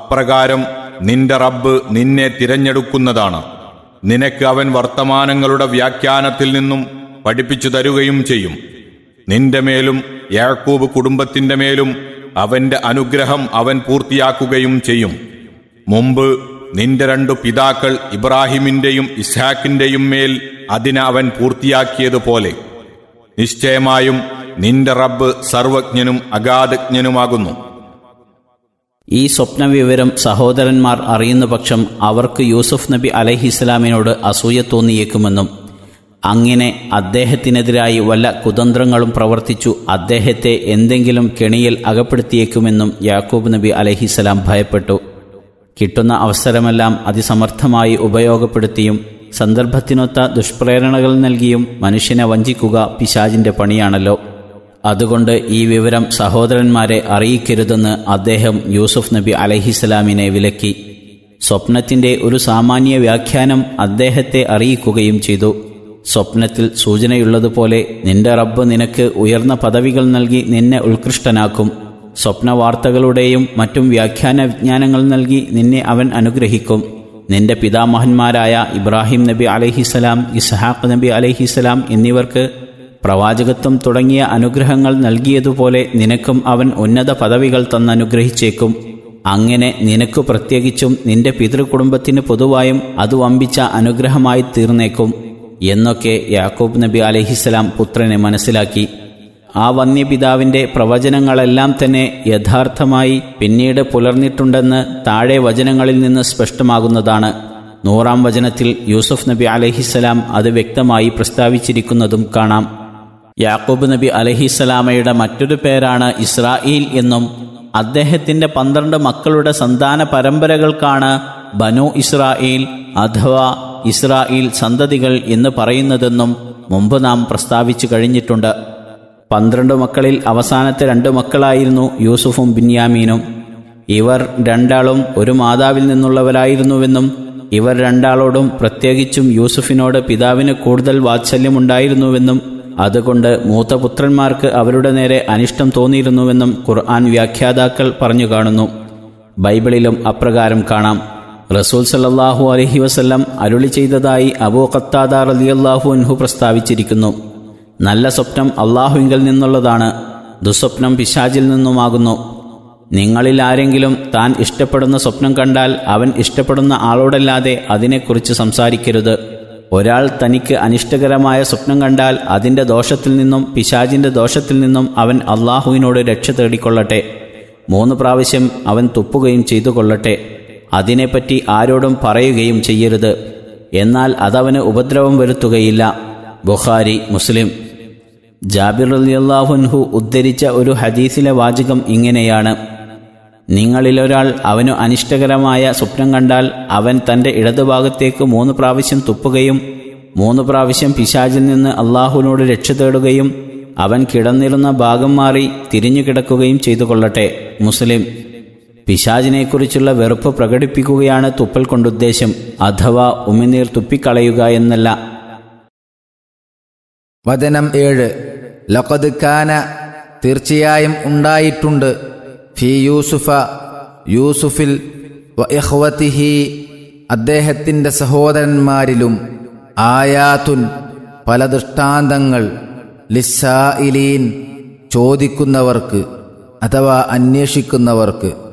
അപ്രകാരം നിന്റെ റബ്ബ് നിന്നെ തിരഞ്ഞെടുക്കുന്നതാണ് നിനക്ക് അവൻ വർത്തമാനങ്ങളുടെ വ്യാഖ്യാനത്തിൽ നിന്നും പഠിപ്പിച്ചു തരുകയും ചെയ്യും നിന്റെ മേലും യാക്കൂബ് കുടുംബത്തിന്റെ മേലും അവന്റെ അനുഗ്രഹം അവൻ പൂർത്തിയാക്കുകയും ചെയ്യും മുമ്പ് നിന്റെ രണ്ടു പിതാക്കൾ ഇബ്രാഹിമിന്റെയും ഇസ്ഹാക്കിന്റെയും മേൽ അതിനെ അവൻ പൂർത്തിയാക്കിയതുപോലെ നിശ്ചയമായും നിന്റെ റബ്ബ് സർവജ്ഞനും അഗാധജ്ഞനുമാകുന്നു ഈ സ്വപ്നവിവരം സഹോദരന്മാർ അറിയുന്ന പക്ഷം അവർക്ക് യൂസുഫ് നബി അലഹിസ്ലാമിനോട് അസൂയ തോന്നിയേക്കുമെന്നും അങ്ങനെ അദ്ദേഹത്തിനെതിരായി വല്ല കുതന്ത്രങ്ങളും പ്രവർത്തിച്ചു അദ്ദേഹത്തെ എന്തെങ്കിലും കെണിയിൽ അകപ്പെടുത്തിയേക്കുമെന്നും യാക്കൂബ് നബി അലഹിസ്സലാം ഭയപ്പെട്ടു കിട്ടുന്ന അവസരമെല്ലാം അതിസമർത്ഥമായി ഉപയോഗപ്പെടുത്തിയും സന്ദർഭത്തിനൊത്ത ദുഷ്പ്രേരണകൾ നൽകിയും മനുഷ്യനെ വഞ്ചിക്കുക പിശാജിന്റെ പണിയാണല്ലോ അതുകൊണ്ട് ഈ വിവരം സഹോദരന്മാരെ അറിയിക്കരുതെന്ന് അദ്ദേഹം യൂസുഫ് നബി അലഹിസ്സലാമിനെ വിലക്കി സ്വപ്നത്തിന്റെ ഒരു സാമാന്യ വ്യാഖ്യാനം അദ്ദേഹത്തെ അറിയിക്കുകയും ചെയ്തു സ്വപ്നത്തിൽ സൂചനയുള്ളതുപോലെ നിന്റെ റബ്ബ് നിനക്ക് ഉയർന്ന പദവികൾ നൽകി നിന്നെ ഉത്കൃഷ്ടനാക്കും സ്വപ്നവാർത്തകളുടെയും മറ്റും വ്യാഖ്യാന വിജ്ഞാനങ്ങൾ നൽകി നിന്നെ അവൻ അനുഗ്രഹിക്കും നിന്റെ പിതാമഹന്മാരായ ഇബ്രാഹിം നബി അലഹിസലാം ഇസ്ഹാഖ് നബി അലഹിസലാം എന്നിവർക്ക് പ്രവാചകത്വം തുടങ്ങിയ അനുഗ്രഹങ്ങൾ നൽകിയതുപോലെ നിനക്കും അവൻ ഉന്നത പദവികൾ തന്നനുഗ്രഹിച്ചേക്കും അങ്ങനെ നിനക്കു പ്രത്യേകിച്ചും നിന്റെ പിതൃകുടുംബത്തിന് പൊതുവായും അത് വമ്പിച്ച അനുഗ്രഹമായി തീർന്നേക്കും എന്നൊക്കെ യാക്കൂബ് നബി അലഹിസ്സലാം പുത്രനെ മനസ്സിലാക്കി ആ വന്യപിതാവിന്റെ പ്രവചനങ്ങളെല്ലാം തന്നെ യഥാർത്ഥമായി പിന്നീട് പുലർന്നിട്ടുണ്ടെന്ന് താഴെ വചനങ്ങളിൽ നിന്ന് സ്പഷ്ടമാകുന്നതാണ് നൂറാം വചനത്തിൽ യൂസുഫ് നബി അലഹിസ്സലാം അത് വ്യക്തമായി പ്രസ്താവിച്ചിരിക്കുന്നതും കാണാം യാക്കൂബ് നബി അലഹിസ്സലാമയുടെ മറ്റൊരു പേരാണ് ഇസ്രായേൽ എന്നും അദ്ദേഹത്തിന്റെ പന്ത്രണ്ട് മക്കളുടെ സന്താന പരമ്പരകൾക്കാണ് ബനു ഇസ്രായേൽ അഥവാ ഇസ്രായേൽ സന്തതികൾ എന്ന് പറയുന്നതെന്നും മുമ്പ് നാം പ്രസ്താവിച്ചു കഴിഞ്ഞിട്ടുണ്ട് പന്ത്രണ്ട് മക്കളിൽ അവസാനത്തെ രണ്ടു മക്കളായിരുന്നു യൂസുഫും ബിന്യാമീനും ഇവർ രണ്ടാളും ഒരു മാതാവിൽ നിന്നുള്ളവരായിരുന്നുവെന്നും ഇവർ രണ്ടാളോടും പ്രത്യേകിച്ചും യൂസുഫിനോട് പിതാവിന് കൂടുതൽ വാത്സല്യമുണ്ടായിരുന്നുവെന്നും അതുകൊണ്ട് മൂത്ത പുത്രന്മാർക്ക് അവരുടെ നേരെ അനിഷ്ടം തോന്നിയിരുന്നുവെന്നും ഖുർആൻ വ്യാഖ്യാതാക്കൾ പറഞ്ഞു കാണുന്നു ബൈബിളിലും അപ്രകാരം കാണാം റസൂൽ സല്ലാഹു അലഹി വസല്ലം അരുളി ചെയ്തതായി അബൂ ഖത്താദ റലിയല്ലാഹു അൻഹു പ്രസ്താവിച്ചിരിക്കുന്നു നല്ല സ്വപ്നം അള്ളാഹുവിങ്കിൽ നിന്നുള്ളതാണ് ദുസ്വപ്നം പിശാചിൽ നിന്നുമാകുന്നു നിങ്ങളിൽ ആരെങ്കിലും താൻ ഇഷ്ടപ്പെടുന്ന സ്വപ്നം കണ്ടാൽ അവൻ ഇഷ്ടപ്പെടുന്ന ആളോടല്ലാതെ അതിനെക്കുറിച്ച് സംസാരിക്കരുത് ഒരാൾ തനിക്ക് അനിഷ്ടകരമായ സ്വപ്നം കണ്ടാൽ അതിൻ്റെ ദോഷത്തിൽ നിന്നും പിശാചിൻ്റെ ദോഷത്തിൽ നിന്നും അവൻ അള്ളാഹുവിനോട് രക്ഷ തേടിക്കൊള്ളട്ടെ മൂന്ന് പ്രാവശ്യം അവൻ തുപ്പുകയും ചെയ്തു കൊള്ളട്ടെ അതിനെപ്പറ്റി ആരോടും പറയുകയും ചെയ്യരുത് എന്നാൽ അതവന് ഉപദ്രവം വരുത്തുകയില്ല ബുഖാരി മുസ്ലിം ജാബിർ അലിയല്ലാഹുൻഹു ഉദ്ധരിച്ച ഒരു ഹദീസിലെ വാചകം ഇങ്ങനെയാണ് നിങ്ങളിലൊരാൾ അവനു അനിഷ്ടകരമായ സ്വപ്നം കണ്ടാൽ അവൻ തൻ്റെ ഇടതുഭാഗത്തേക്ക് മൂന്ന് പ്രാവശ്യം തുപ്പുകയും മൂന്ന് പ്രാവശ്യം പിശാചിൽ നിന്ന് അള്ളാഹുവിനോട് രക്ഷ തേടുകയും അവൻ കിടന്നിരുന്ന ഭാഗം മാറി തിരിഞ്ഞു കിടക്കുകയും ചെയ്തു കൊള്ളട്ടെ മുസ്ലിം പിശാചിനെക്കുറിച്ചുള്ള വെറുപ്പ് പ്രകടിപ്പിക്കുകയാണ് തുപ്പൽ കൊണ്ടുദ്ദേശം അഥവാ ഉമിനീർ തുപ്പിക്കളയുക എന്നല്ല വചനം ഏഴ് ലഖദ് കാന തീർച്ചയായും ഉണ്ടായിട്ടുണ്ട് ഫി യൂസുഫ യൂസുഫിൽ വ ഇഖ്വതിഹി അദ്ദേഹത്തിൻ്റെ സഹോദരന്മാരിലും ആയാത്തുൻ പല ദൃഷ്ടാന്തങ്ങൾ ലിസ്സായിലീൻ ചോദിക്കുന്നവർക്ക് അഥവാ അന്വേഷിക്കുന്നവർക്ക്